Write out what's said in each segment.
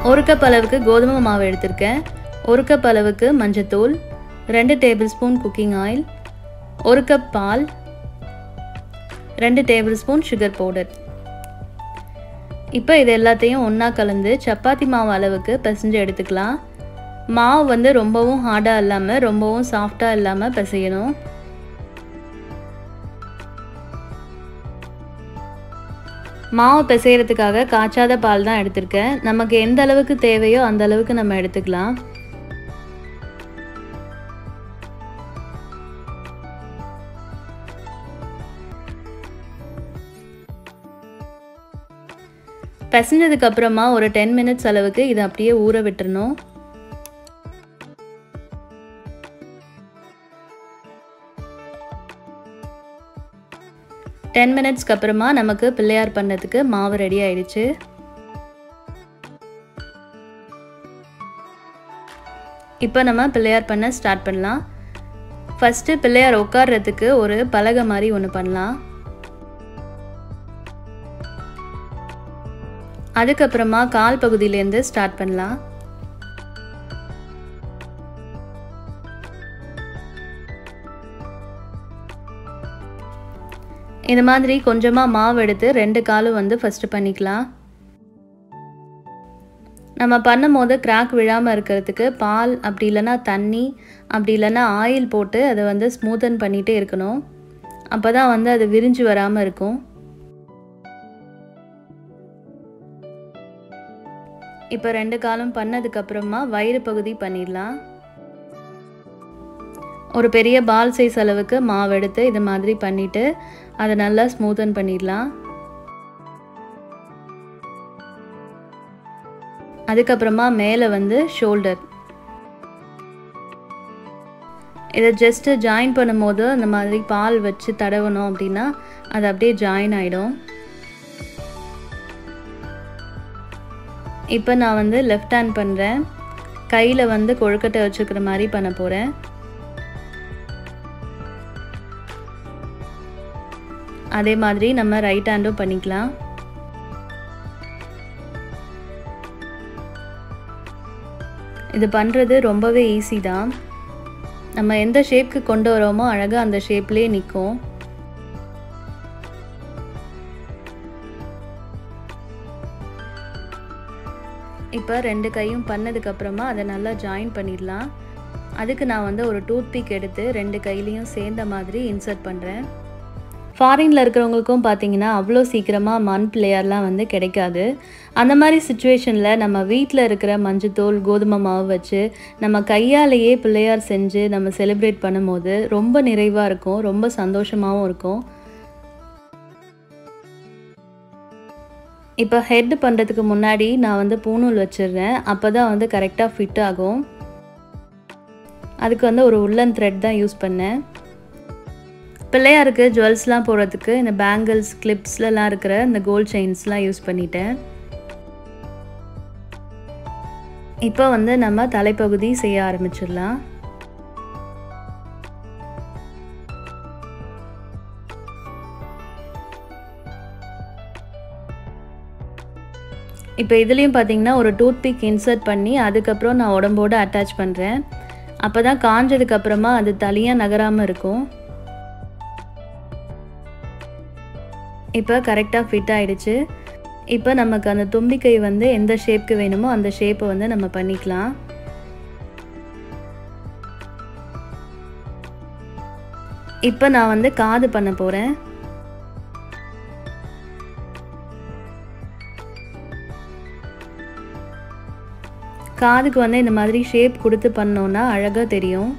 ஒரு கப் அளவுக்கு கோதுமை மாவு எடுத்திருக்கேன் ஒரு கப் அளவுக்கு மஞ்சத்தூள் ரெண்டு டேபிள் ஸ்பூன் குக்கிங் ஆயில் ஒரு கப் பால் ரெண்டு டேபிள் ஸ்பூன் சுகர் பவுடர் இப்போ இது எல்லாத்தையும் ஒன்றா கலந்து சப்பாத்தி மாவு அளவுக்கு பிசைஞ்சு எடுத்துக்கலாம் மாவு வந்து ரொம்பவும் ஹார்டாக இல்லாமல் ரொம்பவும் சாஃப்டாக இல்லாமல் பிசையணும் மாவு பிசைகிறதுக்காக காய்ச்சாத பால் தான் எடுத்திருக்கேன் நமக்கு எந்த அளவுக்கு தேவையோ அந்த அளவுக்கு நம்ம எடுத்துக்கலாம் பிசைஞ்சதுக்கு அப்புறமா ஒரு டென் மினிட்ஸ் அளவுக்கு இதை அப்படியே ஊற விட்டுறணும் டென் மினிட்ஸ்க்கு அப்புறமா நமக்கு பிள்ளையார் பண்ணதுக்கு மாவு ரெடி ஆயிடுச்சு இப்போ நம்ம பிள்ளையார் பண்ண ஸ்டார்ட் பண்ணலாம் ஃபஸ்ட்டு பிள்ளையார் உட்கார்றதுக்கு ஒரு பலகை மாதிரி ஒன்று பண்ணலாம் அதுக்கப்புறமா கால் பகுதியிலேருந்து ஸ்டார்ட் பண்ணலாம் இந்த மாதிரி கொஞ்சமாக மாவு எடுத்து ரெண்டு காலும் வந்து ஃபஸ்ட்டு பண்ணிக்கலாம் நம்ம பண்ணும் போது கிராக் விழாமல் இருக்கிறதுக்கு பால் அப்படி இல்லைன்னா தண்ணி அப்படி இல்லைன்னா ஆயில் போட்டு அதை வந்து ஸ்மூத்தன் பண்ணிகிட்டே இருக்கணும் அப்போ தான் வந்து அது விரிஞ்சு வராமல் இருக்கும் இப்போ ரெண்டு காலம் பண்ணதுக்கப்புறமா வயிறு பகுதி பண்ணிடலாம் ஒரு பெரிய பால் சைஸ் அளவுக்கு மாவு எடுத்து இது மாதிரி பண்ணிவிட்டு அதை நல்லா ஸ்மூத்தன் பண்ணிடலாம் அதுக்கப்புறமா மேலே வந்து ஷோல்டர் இதை ஜஸ்ட்டு ஜாயின் பண்ணும்போது அந்த மாதிரி பால் வச்சு தடவணும் அப்படின்னா அது அப்படியே ஜாயின் ஆகிடும் இப்போ நான் வந்து லெஃப்ட் ஹேண்ட் பண்ணுறேன் கையில் வந்து கொழுக்கட்டை வச்சுக்கிற மாதிரி பண்ண போகிறேன் அதே மாதிரி நம்ம ரைட் ஹேண்டும் பண்ணிக்கலாம் இது பண்ணுறது ரொம்பவே ஈஸி தான் நம்ம எந்த ஷேப்க்கு கொண்டு வரோமோ அழகாக அந்த ஷேப்லேயே நிற்கும் இப்போ ரெண்டு கையும் பண்ணதுக்கப்புறமா அதை நல்லா ஜாயின் பண்ணிடலாம் அதுக்கு நான் வந்து ஒரு டூத் பிக் எடுத்து ரெண்டு கையிலையும் சேர்ந்த மாதிரி இன்சர்ட் பண்ணுறேன் ஃபாரினில் இருக்கிறவங்களுக்கும் பார்த்தீங்கன்னா அவ்வளோ சீக்கிரமாக மண் பிள்ளையார்லாம் வந்து கிடைக்காது அந்த மாதிரி சுச்சுவேஷனில் நம்ம வீட்டில் இருக்கிற மஞ்சத்தூள் கோதுமை மாவு வச்சு நம்ம கையாலேயே பிள்ளையார் செஞ்சு நம்ம செலிப்ரேட் பண்ணும்போது ரொம்ப நிறைவாக இருக்கும் ரொம்ப சந்தோஷமாகவும் இருக்கும் இப்போ ஹெட் பண்ணுறதுக்கு முன்னாடி நான் வந்து பூநூல் வச்சிடுறேன் அப்போ தான் வந்து கரெக்டாக ஃபிட் ஆகும் அதுக்கு வந்து ஒரு உள்ளன் த்ரெட் தான் யூஸ் பண்ணேன் பிள்ளையாருக்கு ஜுவல்ஸ்லாம் போடுறதுக்கு இந்த பேங்கிள்ஸ் கிளிப்ஸ்லலாம் இருக்கிற இந்த கோல்ட் செயின்ஸ்லாம் யூஸ் பண்ணிட்டேன் இப்போ வந்து நம்ம தலைப்பகுதி செய்ய ஆரம்பிச்சிடலாம் இப்போ இதுலேயும் பார்த்தீங்கன்னா ஒரு டூத் பிக் இன்சர்ட் பண்ணி அதுக்கப்புறம் நான் உடம்போடு அட்டாச் பண்ணுறேன் அப்போ தான் காஞ்சதுக்கப்புறமா அது தனியாக நகராமல் இருக்கும் இப்போ கரெக்டாக ஃபிட் ஆகிடுச்சு இப்போ நமக்கு அந்த தும்பிக்கை வந்து எந்த ஷேப்க்கு வேணுமோ அந்த ஷேப்பை வந்து நம்ம பண்ணிக்கலாம் இப்போ நான் வந்து காது பண்ண போகிறேன் காதுக்கு வந்து இந்த மாதிரி ஷேப் கொடுத்து பண்ணோன்னா அழகாக தெரியும்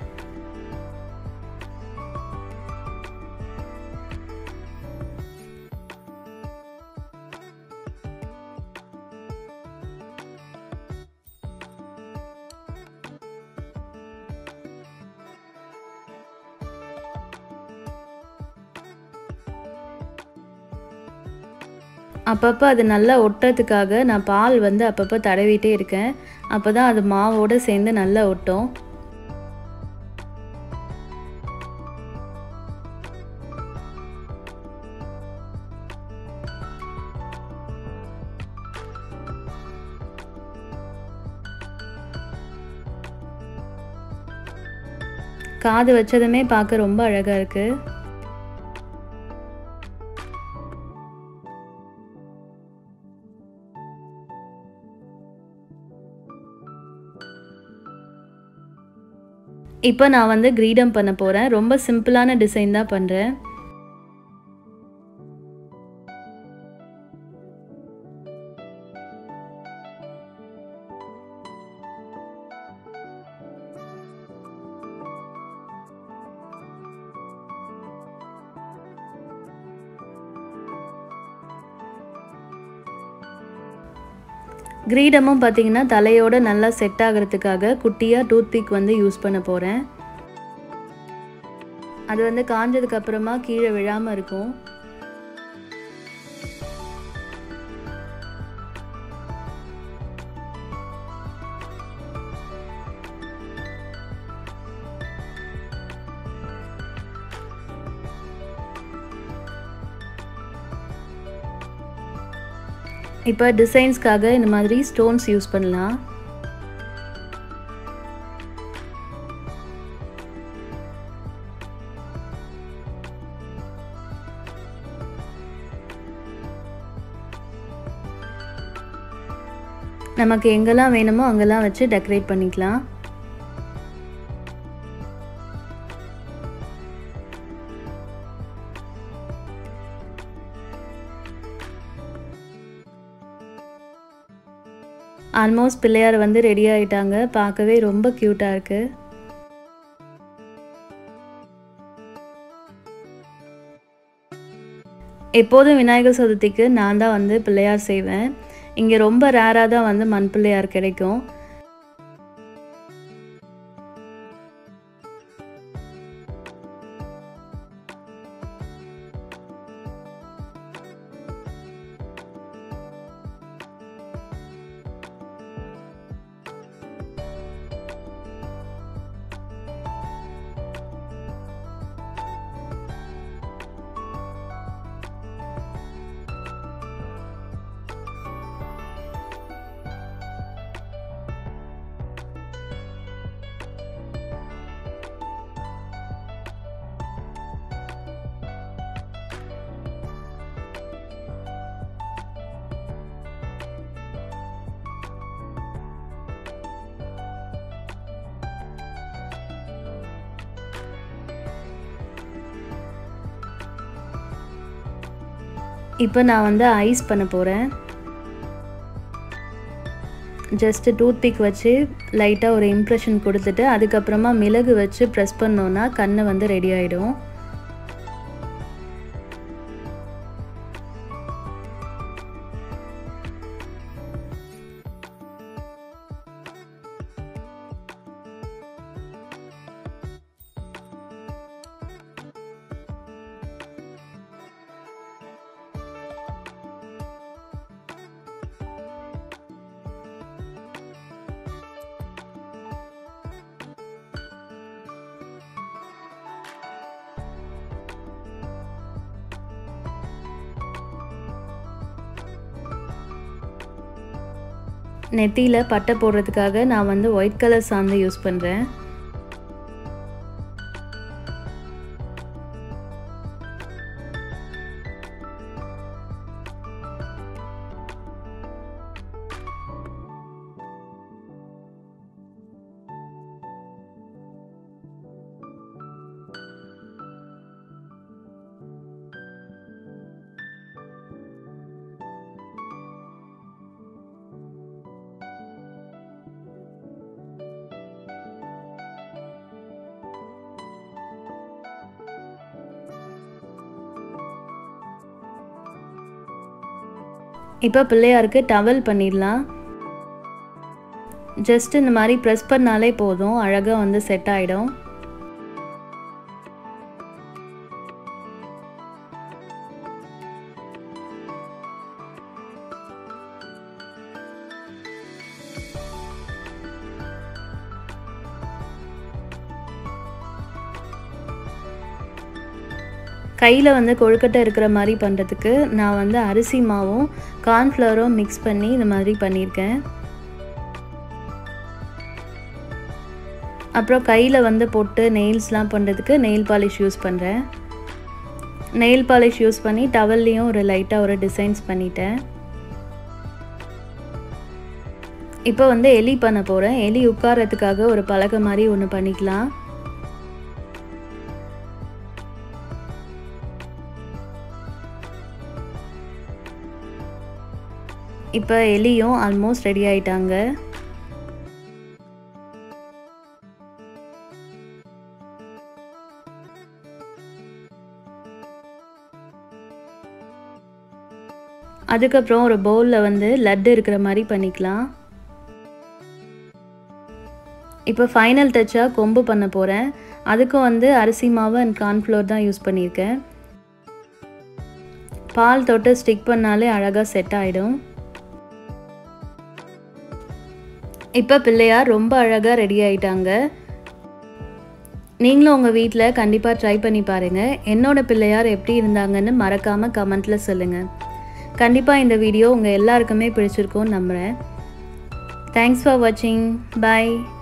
அப்பப்போ அது நல்லா ஒட்டுறதுக்காக நான் பால் வந்து அப்பப்போ தடவிட்டே இருக்கேன் அப்போ தான் அது மாவோடு சேர்ந்து நல்லா ஒட்டும் காது வச்சதுமே பார்க்க ரொம்ப அழகாக இருக்குது இப்போ நான் வந்து கிரீடம் பண்ண போகிறேன் ரொம்ப சிம்பிளான டிசைன் தான் பண்ணுறேன் கிரீடமும் பார்த்தீங்கன்னா தலையோட நல்லா செட் ஆகிறதுக்காக குட்டியாக டூத் பிக் வந்து யூஸ் பண்ண போகிறேன் அது வந்து காஞ்சதுக்கு அப்புறமா கீழே விழாமல் இருக்கும் இப்போ டிசைன்ஸ்க்காக இந்த மாதிரி ஸ்டோன்ஸ் யூஸ் பண்ணலாம் நமக்கு எங்கெல்லாம் வேணுமோ அங்கெல்லாம் வச்சு டெக்கரேட் பண்ணிக்கலாம் ஆல்மோஸ்ட் பிள்ளையார் வந்து ரெடி ஆகிட்டாங்க பார்க்கவே ரொம்ப க்யூட்டாக இருக்குது எப்போதும் விநாயகர் சதுர்த்திக்கு நான் தான் வந்து பிள்ளையார் செய்வேன் இங்கே ரொம்ப ரேராக தான் வந்து மண் பிள்ளையார் கிடைக்கும் இப்போ நான் வந்து ஐஸ் பண்ண போகிறேன் ஜஸ்ட்டு டூத் பிக் வச்சு லைட்டாக ஒரு இம்ப்ரெஷன் கொடுத்துட்டு அதுக்கப்புறமா மிளகு வச்சு ப்ரெஸ் பண்ணோன்னா கண் வந்து ரெடி ஆகிடும் நெத்தியில் பட்டை போடுறதுக்காக நான் வந்து ஒயிட் கலர் சாந்து யூஸ் பண்ணுறேன் இப்போ பிள்ளையாருக்கு டவல் பண்ணிடலாம் ஜஸ்ட் இந்த மாதிரி ப்ரெஸ் பண்ணாலே போதும் அழகாக வந்து செட் ஆகிடும் கையில் வந்து கொழுக்கட்டை இருக்கிற மாதிரி பண்ணுறதுக்கு நான் வந்து அரிசி மாவும் கார்ன்ஃப்ளவரும் மிக்ஸ் பண்ணி இந்த மாதிரி பண்ணியிருக்கேன் அப்புறம் கையில் வந்து போட்டு நெயில்ஸ்லாம் பண்ணுறதுக்கு நெயில் பாலிஷ் யூஸ் பண்ணுறேன் நெயில் பாலிஷ் யூஸ் பண்ணி டவல்லையும் ஒரு லைட்டாக ஒரு டிசைன்ஸ் பண்ணிட்டேன் இப்போ வந்து எலி பண்ண போகிறேன் எலி உட்காரத்துக்காக ஒரு பலகை மாதிரி ஒன்று பண்ணிக்கலாம் இப்போ எலியும் ஆல்மோஸ்ட் ரெடி ஆயிட்டாங்க அதுக்கப்புறம் ஒரு பவுலில் வந்து லட்டு இருக்கிற மாதிரி பண்ணிக்கலாம் இப்போ ஃபைனல் டச்சாக கொம்பு பண்ண போகிறேன் அதுக்கும் வந்து அரிசி மாவு அண்ட் கார்ன்ஃப்ளோர் தான் யூஸ் பண்ணியிருக்கேன் பால் தொட்டு ஸ்டிக் பண்ணாலே அழகாக செட் ஆகிடும் இப்போ பிள்ளையார் ரொம்ப அழகாக ரெடி ஆயிட்டாங்க நீங்களும் உங்கள் வீட்டில் கண்டிப்பாக ட்ரை பண்ணி பாருங்கள் என்னோட பிள்ளையார் எப்படி இருந்தாங்கன்னு மறக்காமல் கமெண்ட்டில் சொல்லுங்கள் கண்டிப்பாக இந்த வீடியோ உங்கள் எல்லாருக்குமே பிடிச்சிருக்கும்னு நம்புகிறேன் தேங்க்ஸ் ஃபார் வாட்சிங் பாய்